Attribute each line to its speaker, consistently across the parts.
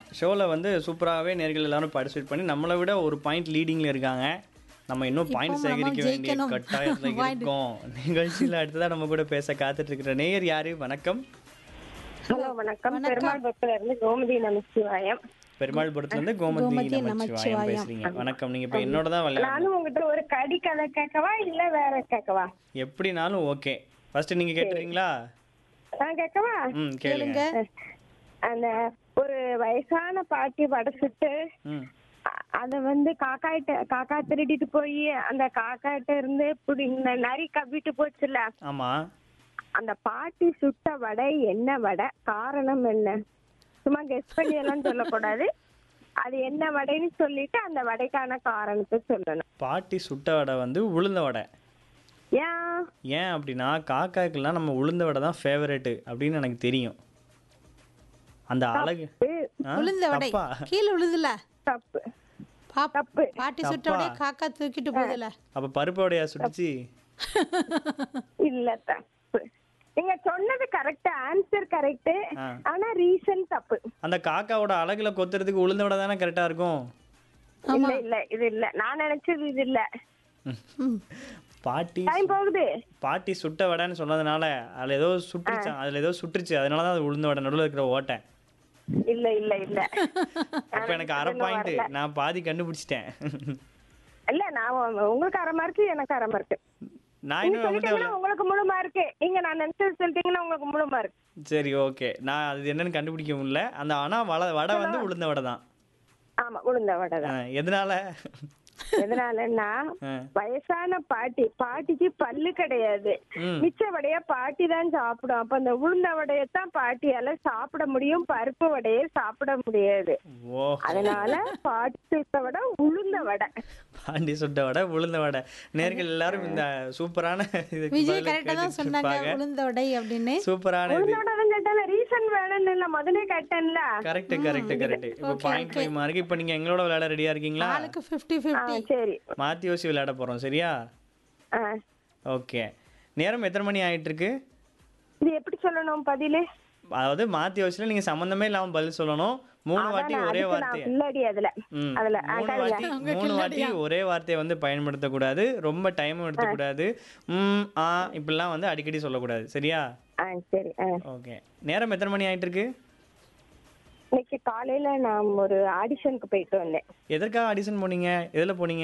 Speaker 1: ஷோவில் வந்து சூப்பராகவே நேர்கள் எல்லாரும் பார்ட்டிசிபேட் பண்ணி நம்மளை விட ஒரு பாயிண்ட் லீடிங்கில் இருக்காங்க நம்ம இன்னும் பாயிண்ட்
Speaker 2: நம்ம
Speaker 1: சேகரிக்க வேண்டிய
Speaker 2: ஜெயிக்கணும்.
Speaker 1: கட்டாயத்தில்
Speaker 2: Point.
Speaker 1: இருக்கோம் நிகழ்ச்சியில் அடுத்ததாக நம்ம கூட பேச காத்துட்டு இருக்கிற நேயர் யாரு வணக்கம்
Speaker 3: ஹலோ வணக்கம் பெருமாள் பக்கத்துல இருந்து கோமதி நமச்சிவாயம்
Speaker 1: பெருமாள்புரத்துலேருந்து கோமதி
Speaker 2: கோமதி
Speaker 1: நமச்சிவாயம்
Speaker 2: நமச்சிவாயம்.
Speaker 1: பேசுறீங்க வணக்கம் நீங்கள் இப்போ என்னோட தான் விளையாடணும்
Speaker 3: நானும் உங்ககிட்ட ஒரு கடி கதை கேட்கவா இல்ல வேற கேட்கவா
Speaker 1: எப்படினாலும் ஓகே ஃபர்ஸ்ட் நீங்கள் கேட்டுறீங்களா
Speaker 3: நான் கேட்கவா
Speaker 1: ம் கேளுங்க
Speaker 3: அந்த ஒரு வயசான பாட்டி படைச்சிட்டு
Speaker 1: ம்
Speaker 3: அ- அத வந்து காக்காயிட்ட காக்கா திருடிட்டு போய் அந்த காக்காயிட்ட இருந்து இப்படி ந- நரி கவ்விட்டு போச்சுல
Speaker 1: ஆமாம்
Speaker 3: அந்த பாட்டி சுட்ட வடை என்ன வடை காரணம் என்ன சும்மா கெஸ் பண்ணி எல்லாம் சொல்லக்கூடாது அது என்ன வடைன்னு சொல்லிட்டு அந்த வடைக்கான காரணத்தை சொல்லணும்
Speaker 1: பாட்டி சுட்ட வடை வந்து உளுந்த வடை
Speaker 3: ஏன்
Speaker 1: ஏன் அப்படின்னா காக்காக்கெல்லாம் நம்ம உளுந்த வடை தான் ஃபேவரெட்டு அப்படின்னு எனக்கு தெரியும் அந்த அழகு ஆ?
Speaker 2: உளுந்த வடை
Speaker 1: தப்பா?
Speaker 2: கீழே விழுதுல
Speaker 3: தப்பு
Speaker 2: பாப்
Speaker 3: தப்பு
Speaker 2: பாட்டி சுட்ட வடை காக்கா தூக்கிட்டு போகுதுல
Speaker 1: அப்ப பருப்பு வடையா சுட்டுச்சு
Speaker 3: இல்ல தப்பு நீங்க சொன்னது கரெக்ட் ஆன்சர் கரெக்ட்
Speaker 1: ஆ.
Speaker 3: ஆனா ரீசன் தப்பு
Speaker 1: அந்த காக்காவோட அழகுல கொத்துறதுக்கு உளுந்த வடை தானே கரெக்டா இருக்கும்
Speaker 3: இல்ல இல்ல இது இல்ல நான் நினைச்சது இது இல்ல
Speaker 2: ம்.
Speaker 1: பாட்டி
Speaker 3: டைம் போகுது
Speaker 1: பாட்டி சுட்ட வடைன்னு சொன்னதுனால அதுல ஏதோ சுட்டுருச்சு அதுல ஏதோ சுட்டுருச்சு அதனால தான் அது உளுந்த வடை நடுவில் இருக்கிற ஓட்டை
Speaker 3: இல்ல இல்ல இல்ல
Speaker 1: அப்ப எனக்கு அரை பாயிண்ட் நான் பாதி கண்டுபிடிச்சிட்டேன்
Speaker 3: இல்ல நான் உ- உங்களுக்கு அரை மார்க் எனக்கு அரை மார்க்
Speaker 1: நான்
Speaker 3: நீங்க
Speaker 1: இன்னும் அவங்ககிட்ட
Speaker 3: சொல்லிட்டீங்கன்னா உங்களுக்கு முழு மார்க் நீங்க நான் நினைச்சது சொல்லிட்டீங்கன்னா உங்களுக்கு முழு மார்க்
Speaker 1: சரி ஓகே நான் அது என்னன்னு கண்டுபிடிக்க முடியல அந்த ஆனா வடை வடை வந்து உளுந்த வடை தான்
Speaker 3: ஆமா உளுந்த வடை தான்
Speaker 1: ஆ, எதனால
Speaker 3: எதனாலன்னா
Speaker 1: ஆ.
Speaker 3: வயசான பாட்டி பாட்டிக்கு பல்லு கிடையாது
Speaker 1: ம்.
Speaker 3: மிச்ச வடைய பாட்டி தான் சாப்பிடும் அப்ப அந்த உளுந்த வடையத்தான் பாட்டியால சாப்பிட முடியும் பருப்பு வடையை சாப்பிட முடியாது
Speaker 1: ஓ
Speaker 3: அதனால பாட்டி சுட்ட வடை உளுந்த வடை
Speaker 1: பாண்டி சுட்ட வடை உளுந்த வடை நேர்கள் எல்லாரும் இந்த சூப்பரான இதுக்கு
Speaker 2: விஜய்
Speaker 1: பதிலா
Speaker 2: கரெக்டா தான்
Speaker 1: கேட்டுட்டு
Speaker 2: சொன்னாங்க
Speaker 1: இருப்பாங்க.
Speaker 2: உளுந்த வடை அப்படின்னு
Speaker 1: சூப்பரான இது
Speaker 3: உளுந்த வடை தான் கேட்டேன் ரீசன் வேணும்னு இல்ல முதலே கேட்டேன்ல
Speaker 1: கரெக்ட் கரெக்ட் கரெக்ட் இப்போ பாயிண்ட் ஃபைவ் மார்க் இப்போ நீங்க எங்களோட விளையாட ரெடியா இருக்கீங்களா
Speaker 2: ஆளுக்கு ஃபிஃப்டி
Speaker 3: ஆ,
Speaker 2: ஃபிஃப்டி
Speaker 3: சரி
Speaker 1: மாத்தி யோசி விளையாட போறோம் சரியா
Speaker 3: ஆ.
Speaker 1: ஓகே நேரம் எத்தனை மணி ஆயிட்டு இருக்கு
Speaker 3: இது எப்படி சொல்லணும் பதிலு
Speaker 1: அதாவது மாத்தி யோசில நீங்க சம்பந்தமே இல்லாம பதில் சொல்லணும் மூணு வாட்டி
Speaker 3: அதான்
Speaker 1: ஒரே
Speaker 3: அதுக்கு நான்
Speaker 1: வார்த்தை
Speaker 3: பின்னாடி அதுல
Speaker 1: ம்.
Speaker 3: அதுல ஆ,
Speaker 1: மூணு
Speaker 3: கேளுங்க.
Speaker 1: வாட்டி மூணு வாட்டி ஒரே வார்த்தையை வந்து பயன்படுத்தக்கூடாது ரொம்ப டைமும் எடுத்துக்கூடாது ம் ஆ இப்படிலாம் வந்து அடிக்கடி சொல்லக்கூடாது சரியா
Speaker 3: ஆ சரி ஆ
Speaker 1: ஓகே நேரம் எத்தனை மணி ஆயிட்டு இருக்கு
Speaker 3: இன்னைக்கு காலையில நான் ஒரு ஆடிஷனுக்கு போயிட்டு வந்தேன்
Speaker 1: எதற்காக ஆடிஷன் போனீங்க எதுல போனீங்க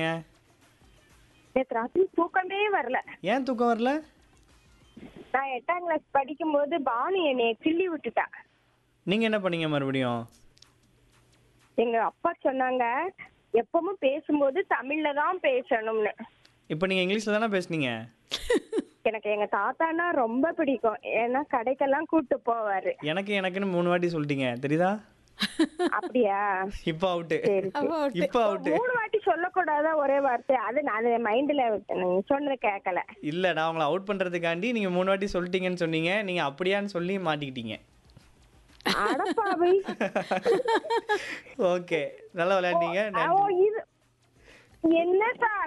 Speaker 3: நேற்று ராத்திரி தூக்கமே வரல
Speaker 1: ஏன் தூக்கம் வரல
Speaker 3: நான் எட்டாம் கிளாஸ் படிக்கும்போது பானு என்னைய கிள்ளி விட்டுட்டா
Speaker 1: நீங்க என்ன பண்ணீங்க மறுபடியும்
Speaker 3: எங்க அப்பா சொன்னாங்க எப்பவும் பேசும்போது தமிழ்ல தான் பேசணும்னு
Speaker 1: இப்போ நீங்க இங்கிலீஷ்ல தானே பேசுனீங்க
Speaker 3: எனக்கு எங்க தாத்தானா ரொம்ப பிடிக்கும் ஏன்னா கடைக்கெல்லாம் கூட்டு போவாரு
Speaker 1: எனக்கு எனக்குன்னு மூணு வாட்டி சொல்லிட்டீங்க தெரியுதா
Speaker 3: அப்படியா
Speaker 1: இப்போ அவுட்டு
Speaker 3: சரி சரி.
Speaker 1: இப்போ அவுட்டு
Speaker 3: மூணு வாட்டி சொல்லக்கூடாதா ஒரே வார்த்தை அது நான் மைண்ட்ல நீங்க சொன்னது கேட்கல
Speaker 1: இல்ல நான் உங்களை அவுட் பண்றதுக்காண்டி நீங்க மூணு வாட்டி சொல்லிட்டீங்கன்னு சொன்னீங்க நீங்க அப்படியான்னு சொல்லி மாட்டிக்கிட்டீங்க
Speaker 3: அடப்பாவை
Speaker 1: ஓகே நல்லா விளையாண்டீங்க
Speaker 3: ஓ இது என்ன சார்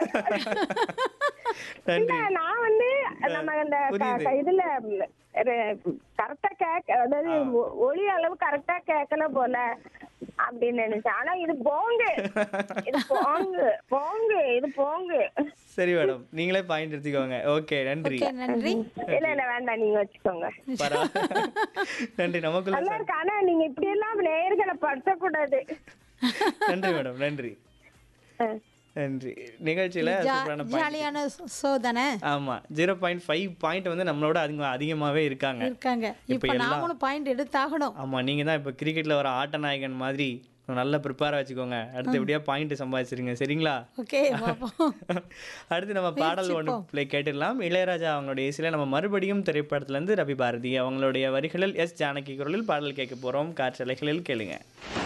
Speaker 3: இல்ல
Speaker 1: நன்றி
Speaker 3: நான் வந்து நம்ம இந்த க-
Speaker 1: புரியுது.
Speaker 3: க- இதுல கரெக்டா கேக்க அதாவது ஒ- ஒளி அளவு கரெக்டா கேட்கல போல அப்படின்னு நினைச்சேன் ஆனா இது போங்கு இது போங்கு போங்கு இது போங்கு
Speaker 1: சரி மேடம் நீங்களே பாயிண்ட் எடுத்துக்கோங்க ஓகே நன்றி
Speaker 2: ஓகே நன்றி
Speaker 3: இல்ல இல்ல வேண்டாம் நீங்க வச்சுக்கோங்க
Speaker 1: பரவா நன்றி நமக்குள்ள
Speaker 3: நல்லா இருக்கு ஆனா நீங்க இப்படி எல்லாம் நேர்களை படுத்தக்கூடாது
Speaker 1: நன்றி மேடம் நன்றி
Speaker 3: அஹ்.
Speaker 1: நன்றி நிகழ்ச்சியில சூப்பரான பாயிண்ட்
Speaker 2: ஜாலியான சோதனை
Speaker 1: ஆமா ஜீரோ பாயிண்ட் ஃபைவ் பாயிண்ட் வந்து நம்மளோட அதிக அதிகமாவே இருக்காங்க
Speaker 2: இருக்காங்க இப்ப நாமளும் பாயிண்ட் எடுத்தாகணும்
Speaker 1: ஆமா நீங்க தான் இப்போ கிரிக்கெட்ல வர ஆட்ட நாயகன் மாதிரி நல்லா ப்ரிப்பேராக வச்சுக்கோங்க அடுத்து எப்படியா பாயிண்ட் சம்பாதிச்சிருங்க சரிங்களா
Speaker 2: ஓகே பாப்போம்
Speaker 1: அடுத்து நம்ம பாடல் ஒன்று ப்ளே கேட்டுடலாம் இளையராஜா அவங்களுடைய இசையில நம்ம மறுபடியும் திரைப்படத்துல இருந்து ரவி பாரதி அவங்களுடைய வரிகளில் எஸ் ஜானகி குரலில் பாடல் கேட்க போறோம் காற்றலைகளில் கேளுங்க